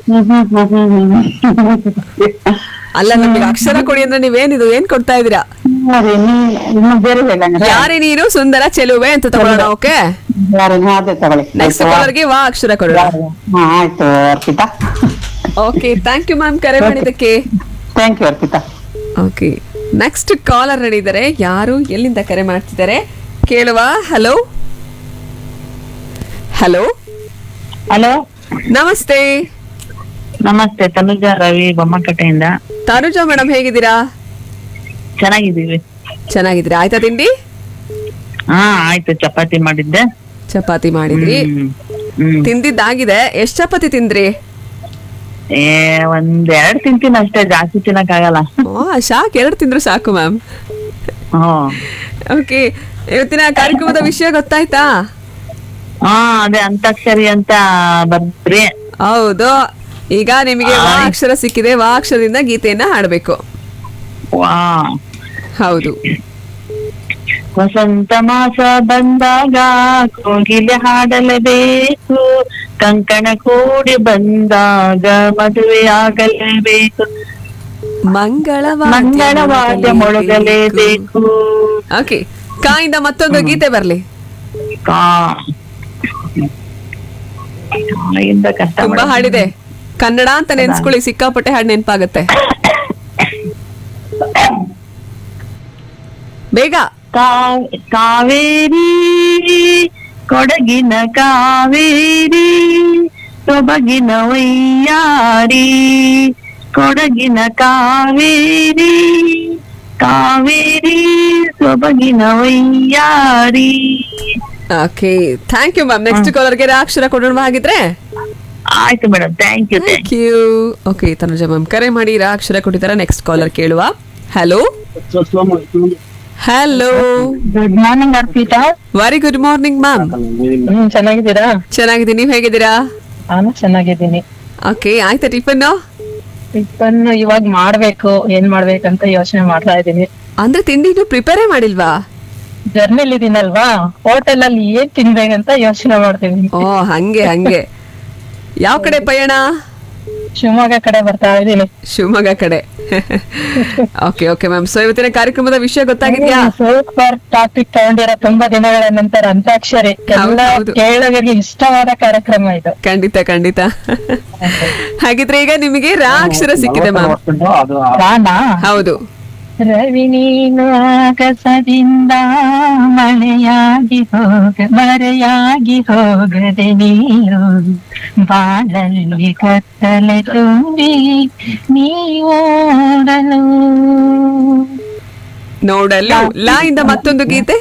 ಅಲ್ಲ ನಮಗೆ ಅಕ್ಷರ ಕೊಡಿ ಅಂದ್ರೆ ನೀವೇನಿದು ಏನ್ ಕೊಡ್ತಾ ಇದೀರಾ ಅದೇ ನೀ- ಇನ್ನು ಬೇರೆ ಹೇಳಂಗ ಯಾರೇ ನೀನು ಸುಂದರ ಚೆಲುವೆ ಅಂತ ತಗೊಳ್ಳೋಣ ಓಕೆ ಯಾರು ಅದೇ ತಗೊಳ್ಳಿ ನೆಕ್ಸ್ಟ್ ಆಯ್ತು. ಕಾಲರ್ಗೆ ವಾ ಅಕ್ಷರ ಕೊಡೋಣ ಹಾ ಆಯ್ತು Arpitha okay thank you ma'am ಕರೆ ಮಾಡಿದ್ದಕ್ಕೆ thank you Arpitha okay next caller ಹೇಳಿದ್ದಾರೆ ಯಾರು ಎಲ್ಲಿಂದ ಕರೆ ಮಾಡ್ತಿದ್ದಾರೆ ಕೇಳುವ ಹಲೋ ಹಲೋ ಹಲೋ ನಮಸ್ತೆ ನಮಸ್ತೆ ತನುಜಾ ರವಿ ಬೊಮ್ಮಕಟ್ಟೆಯಿಂದ ತನುಜಾ ಮೇಡಮ್ ಹೇಗಿದ್ದೀರಾ ಚೆನ್ನಾಗಿದ್ದೀವಿ ಚೆನ್ನಾಗಿದ್ದೀರಾ ಆಯ್ತಾ ತಿಂಡಿ ಹಾ ಆಯ್ತು ಚಪಾತಿ ಮಾಡಿದ್ದೆ ಚಪಾತಿ ಮಾಡಿದ್ರಿ ಹ್ಮ್. ಹ್ಮ್ ತಿಂದಿದ್ದಾಗಿದೆ ಎಷ್ಟ್ ಚಪಾತಿ ತಿಂದ್ರಿ ಏ ಒಂದ್ ಎರಡ್ ತಿಂತೀನಿ ಅಷ್ಟೇ ಜಾಸ್ತಿ ತಿನ್ನಕ್ ಆಗಲ್ಲ ಓ ಸಾಕು ಎರಡು ತಿಂದ್ರು ಸಾಕು ಮ್ಯಾಮ್ ಹ್ಮ್ ಓಕೆ ಇವತ್ತಿನ ಕಾರ್ಯಕ್ರಮದ ವಿಷಯ ಗೊತ್ತಾಯ್ತಾ ಹಾ ಅದೇ ಅಂತಾಕ್ಷರಿ ಅಂತ ಬರ್ದ್ರಿ ಹೌದು ಈಗ ನಿಮಗೆ ವಾ ಅಕ್ಷರ ಸಿಕ್ಕಿದೆ ವಾ ಅಕ್ಷರದಿಂದ ಗೀತೆಯನ್ನ ಹಾಡಬೇಕು ವಾ ಹೌದು ವಸಂತ ಮಾಸ ಬಂದಾಗ ಕೋಗಿಲೆ ಹಾಡಲೇಬೇಕು ಕಂಕಣ ಕೂಡಿ ಬಂದಾಗ ಮದುವೆ ಆಗಲೇಬೇಕು ಮಂಗಳವಾದ್ಯ ಮಂಗಳವಾದ್ಯ ಮೊಳಗಲೇಬೇಕು ಓಕೆ ಕಾಯಿಂದ ಮತ್ತೊಂದು ಗೀತೆ ಬರ್ಲಿ ಕಾ ಇಂದ ಕಷ್ಟ ತುಂಬಾ ಮೇಡಮ್. ಹಾಡಿದೆ ಕನ್ನಡ ಅಂತ ನೆನ್ಸ್ಕೊಳ್ಳಿ ಸಿಕ್ಕಾಪಟ್ಟೆ ಹಾಡು ನೆನಪಾಗತ್ತೆ ಬೇಗ ಕಾ- ಕಾವೇರಿ ಕೊಡಗಿನ ಕಾವೇರಿ ಸೊಬಗಿನ ವೈಯಾರಿ ಕೊಡಗಿನ ಕಾವೇರಿ ಕಾವೇರಿ ಸೊಬಗಿನ ವೈಯಾರಿ okay thank you ma'am next ಕಾಲರ್ಗೆ ಅಕ್ಷರ ಕೊಡೋಣ ಹಾಗಿದ್ರೆ ಆಯ್ತು madam thank you thank you okay Tanuja ma'am ಕರೆ ಮಾಡಿ ರಾ ಅಕ್ಷರ ಕೊಟ್ಟಿದ್ದಾರೆ ನೆಕ್ಸ್ಟ್ ಕಾಲರ್ ಕೇಳುವ hello hello good morning Arpitha very good morning ma'am hmm ಚೆನ್ನಾಗಿದ್ದೀರಾ ಚೆನ್ನಾಗಿದ್ದೀನಿ ನೀವು ಹೇಗಿದ್ದೀರಾ ನಾನು ಚೆನ್ನಾಗಿದ್ದೀನಿ ಓಕೆ ಆಯ್ತಾ ಟಿಫನ್ ಟಿಫನ್ ಇವಾಗ ಮಾಡ್ಬೇಕು ಏನ್ ಮಾಡ್ಬೇಕಂತ ಯೋಚನೆ ಮಾಡ್ತಾ ಇದ್ದೀನಿ ಅಂದ್ರೆ ತಿಂಡಿ ಇನ್ನು ಪ್ರಿಪೇರೇ ಮಾಡಿಲ್ವಾ ಜರ್ನಿಲ್ ಇದೀನಲ್ವಾ ಹೋಟೆಲ್ ಅಲ್ಲಿ ಏನ್ ತಿನ್ಬೇಕಂತ ಯೋಚನೆ ಮಾಡ್ತೀನಿ ಓ ಹಂಗೆ ಹಂಗೆ ಯಾವ ಕಡೆ ಪಯಣ ಶಿವಮೊಗ್ಗ ಕಡೆ ಬರ್ತಾ ಇದೀನಿ ಶಿವಮೊಗ್ಗ ಕಡೆ ಓಕೆ ಓಕೆ ಮ್ಯಾಮ್ ಸೊ ಇವತ್ತಿನ ಕಾರ್ಯಕ್ರಮದ ವಿಷಯ ಗೊತ್ತಾಗಿದ್ಯಾ ಸೂಪರ್ ಟಾಪಿಕ್ ತಗೊಂಡಿರೋ ತುಂಬಾ ದಿನಗಳ ನಂತರ ಅಂತಾಕ್ಷರಿ ಎಲ್ಲ ಹೌದು. ಕೇಳೋರಿಗೆ ಇಷ್ಟವಾದ ಕಾರ್ಯಕ್ರಮ ಇದು ಖಂಡಿತ ಖಂಡಿತ ಹಾಗಿದ್ರೆ ಈಗ ನಿಮಗೆ ರಾ ಅಕ್ಷರ ಸಿಕ್ಕಿದೆ ಮ್ಯಾಮ್ ರಾನಾ ಹೌದು ರವಿ ನೀನು ಆಗಸದಿಂದ ಮಳೆಯಾಗಿ ಹೋಗ ಮರೆಯಾಗಿ ಹೋಗದೆ ನೀರು ಬಾಳಲ್ಲಿ ಕತ್ತಲೆ ತುಂಬಿ ನೀಡಲು ನೋಡಲು ಲಾ ಇಂದ ಮತ್ತೊಂದು ಗೀತೆ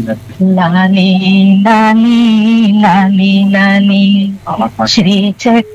ಲಾಲಿ ಲಾಲಿ ಲಾಲಿ ಲಾಲಿ ಶ್ರೀ ಚಕ್ರ